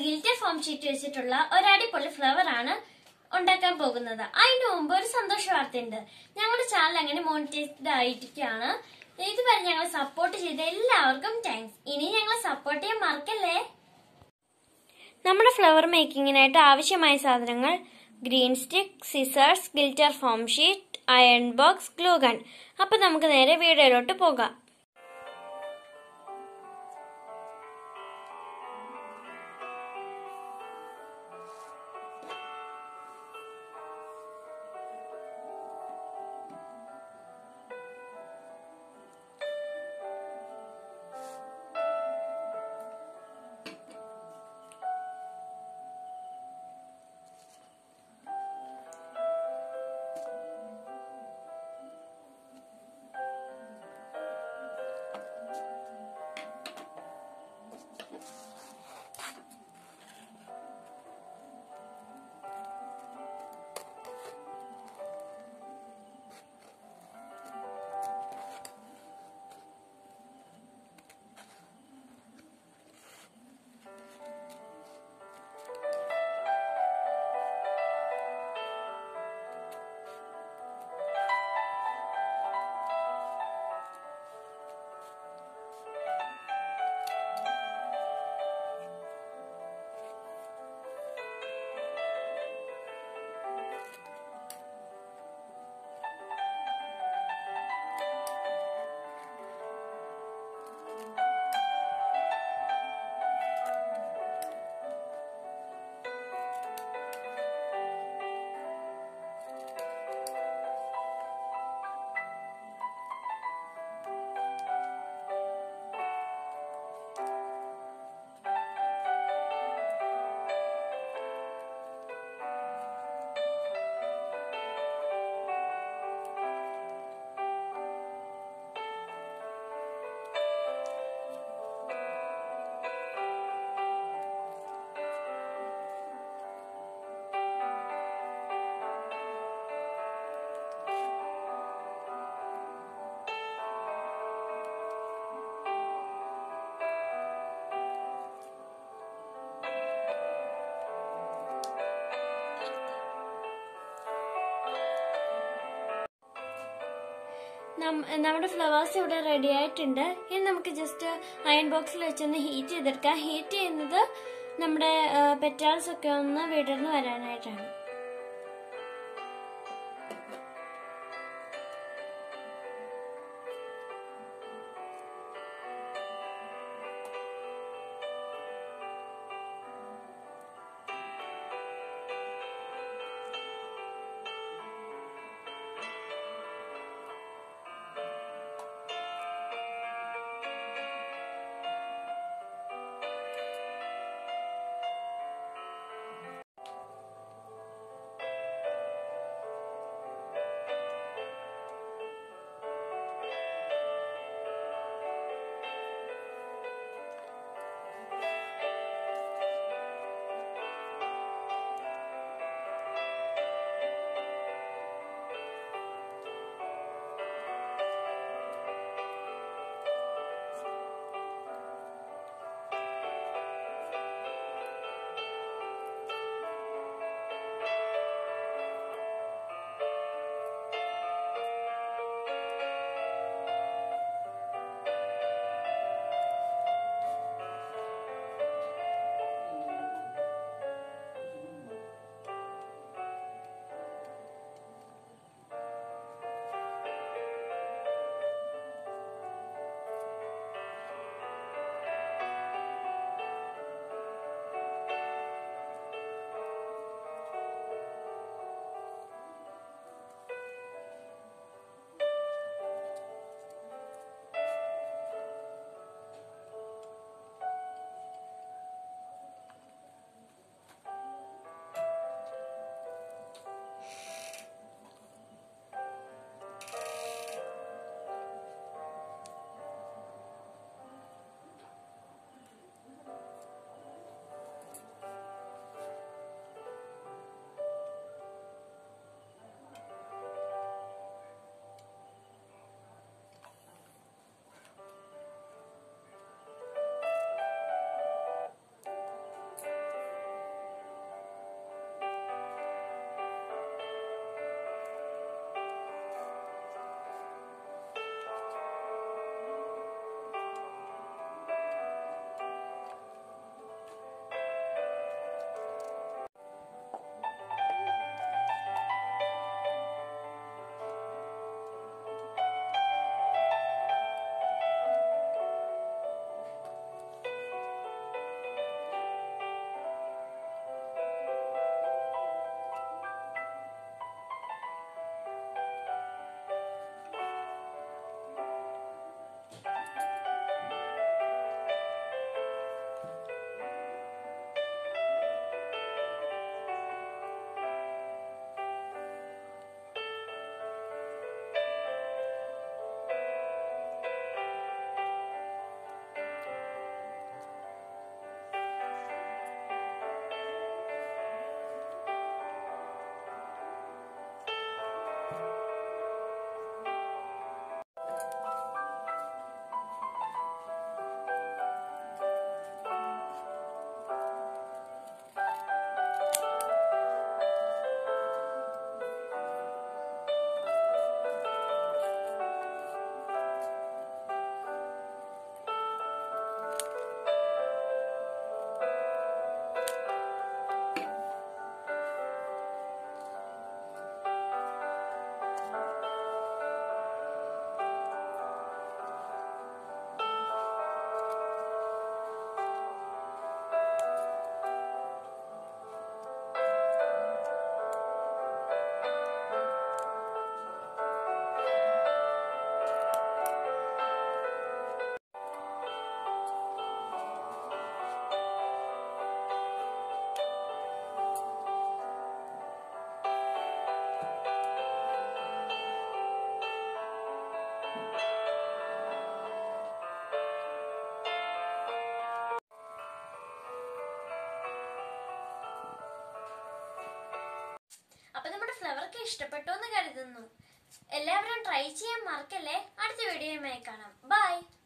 glitter foam sheet വെച്ചിട്ടുള്ള ഒരു അടിപൊളി ഫ്ലവർ ആണ് ഉണ്ടാക്കാൻ പോകുന്നത് അതിനു മുമ്പ് ഒരു സന്തോഷ വാർത്തയുണ്ട് ഞങ്ങളുടെ ചാനൽ അങ്ങനെ മോണിറ്റൈസ്ഡ് ആയിരിക്കുകയാണ് ഇതുവരെ ഞങ്ങളെ സപ്പോർട്ട് ചെയ്ത എല്ലാവർക്കും താങ്ക്സ് ഇനി ഞങ്ങളെ സപ്പോർട്ട് ചെയ്യാൻ മറക്കല്ലേ നമ്മുടെ ഫ്ലവർ മേക്കിങ്ങിനായിട്ട് ആവശ്യമായ സാധനങ്ങൾ green stick scissors glitter foam sheet iron box glue gun അപ്പൊ നമുക്ക് നേരെ വീഡിയോയിലോട്ട് പോകാം നം- നമ്മുടെ ഫ്ലവേഴ്സ് ഇവിടെ റെഡി ആയിട്ടുണ്ട് ഇനി നമുക്ക് ജസ്റ്റ് അയൺ ബോക്സിൽ വെച്ചൊന്ന് ഹീറ്റ് ചെയ്തെടുക്കാം ഹീറ്റ് ചെയ്യുന്നത് നമ്മുടെ പെറ്റാൾസ് ഒക്കെ ഒന്ന് വിടർന്ന് വരാനായിട്ടാണ് ഫ്ലവർക്ക് ഇഷ്ടപ്പെട്ടു എന്ന് കരുതുന്നു എല്ലാവരും ട്രൈ ചെയ്യാൻ മറക്കല്ലേ അടുത്ത വീഡിയോയുമായി കാണാം ബൈ